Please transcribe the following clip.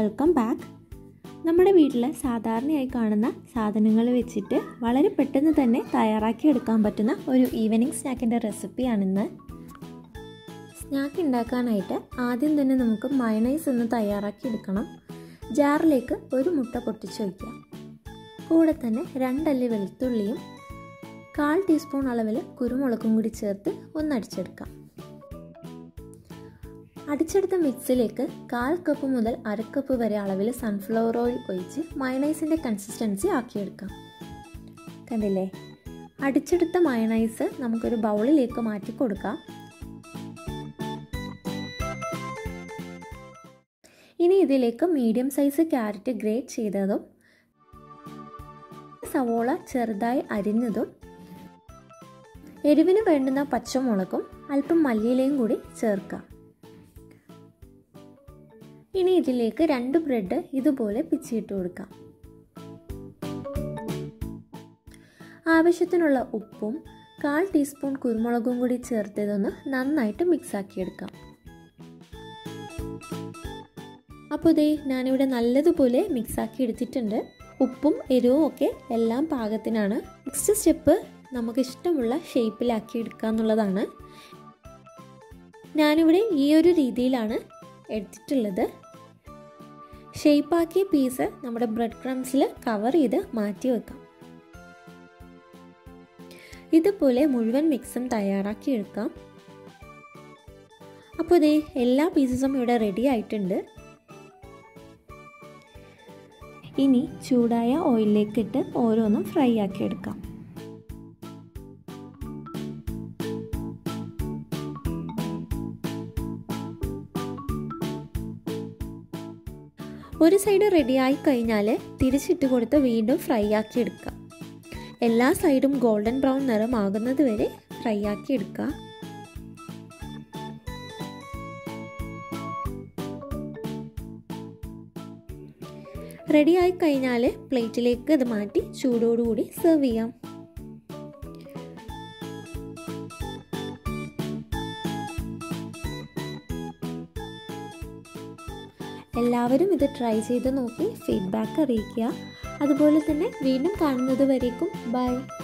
welcome back നമ്മുടെ വീട്ടിൽ സാധാരണയായി കാണുന്ന സാധനങ്ങൾ വെച്ചിട്ട് വളരെ പെട്ടെന്ന് തന്നെ തയ്യാറാക്കി എടുക്കാൻ പറ്റുന്ന ഒരു ഈവനിങ് സ്നാക്കിൻ്റെ റെസിപ്പിയാണിന്ന് സ്നാക്ക് ഉണ്ടാക്കാനായിട്ട് ആദ്യം തന്നെ നമുക്ക് മയണൈസ് ഒന്ന് തയ്യാറാക്കി എടുക്കണം ജാറിലേക്ക് ഒരു മുട്ട പൊട്ടിച്ച് വയ്ക്കാം കൂടെ തന്നെ രണ്ടല്ലി വെളുത്തുള്ളിയും കാൽ ടീസ്പൂൺ അളവിൽ കുരുമുളകും കൂടി ചേർത്ത് ഒന്നടിച്ചെടുക്കാം അടിച്ചെടുത്ത മിക്സിലേക്ക് കാൽ കപ്പ് മുതൽ അര കപ്പ് വരെ അളവിൽ സൺഫ്ലവർ ഓയിൽ ഒഴിച്ച് മയണൈസിൻ്റെ കൺസിസ്റ്റൻസി ആക്കിയെടുക്കാം കണ്ടില്ലേ അടിച്ചെടുത്ത മയണൈസ് നമുക്കൊരു ബൗളിലേക്ക് മാറ്റി കൊടുക്കാം ഇനി ഇതിലേക്ക് മീഡിയം സൈസ് ക്യാരറ്റ് ഗ്രേറ്റ് ചെയ്തതും സവോള ചെറുതായി അരിഞ്ഞതും എരിവിന് വേണ്ടുന്ന പച്ചമുളകും അല്പം മല്ലിയിലയും കൂടി ചേർക്കാം ഇനി ഇതിലേക്ക് രണ്ട് ബ്രെഡ് ഇതുപോലെ പിച്ചിയിട്ട് കൊടുക്കാം ആവശ്യത്തിനുള്ള ഉപ്പും കാൽ ടീസ്പൂൺ കുരുമുളകും കൂടി ചേർത്തതൊന്ന് നന്നായിട്ട് മിക്സ് ആക്കിയെടുക്കാം അപ്പോൾ ഇതേ ഞാനിവിടെ നല്ലതുപോലെ മിക്സ് ആക്കി എടുത്തിട്ടുണ്ട് ഉപ്പും എരിവും ഒക്കെ എല്ലാം പാകത്തിനാണ് നെക്സ്റ്റ് സ്റ്റെപ്പ് നമുക്ക് ഇഷ്ടമുള്ള ഷേപ്പിലാക്കി എടുക്കുക എന്നുള്ളതാണ് ഞാനിവിടെ ഈ ഒരു രീതിയിലാണ് എടുത്തിട്ടുള്ളത് ഷേപ്പാക്കിയ പീസ് നമ്മുടെ ബ്രെഡ് ക്രംസിൽ കവർ ചെയ്ത് മാറ്റി വെക്കാം ഇതുപോലെ മുഴുവൻ മിക്സും തയ്യാറാക്കി എടുക്കാം അപ്പോൾ ഇതേ എല്ലാ പീസസും ഇവിടെ റെഡി ആയിട്ടുണ്ട് ഇനി ചൂടായ ഓയിലിലേക്ക് ഇട്ട് ഓരോന്നും ഫ്രൈ ആക്കി എടുക്കാം ഒരു സൈഡ് റെഡി ആയി കഴിഞ്ഞാൽ തിരിച്ചിട്ട് കൊടുത്ത് വീണ്ടും ഫ്രൈ ആക്കി എടുക്കുക എല്ലാ സൈഡും ഗോൾഡൻ ബ്രൗൺ നിറമാകുന്നത് വരെ ഫ്രൈ ആക്കി എടുക്കുക റെഡി ആയി കഴിഞ്ഞാൽ പ്ലേറ്റിലേക്ക് ഇത് മാറ്റി ചൂടോടുകൂടി സെർവ് ചെയ്യാം എല്ലാവരും ഇത് ട്രൈ ചെയ്ത് നോക്കി ഫീഡ്ബാക്ക് അറിയിക്കുക അതുപോലെ തന്നെ വീണ്ടും കാണുന്നത് വരേക്കും ബൈ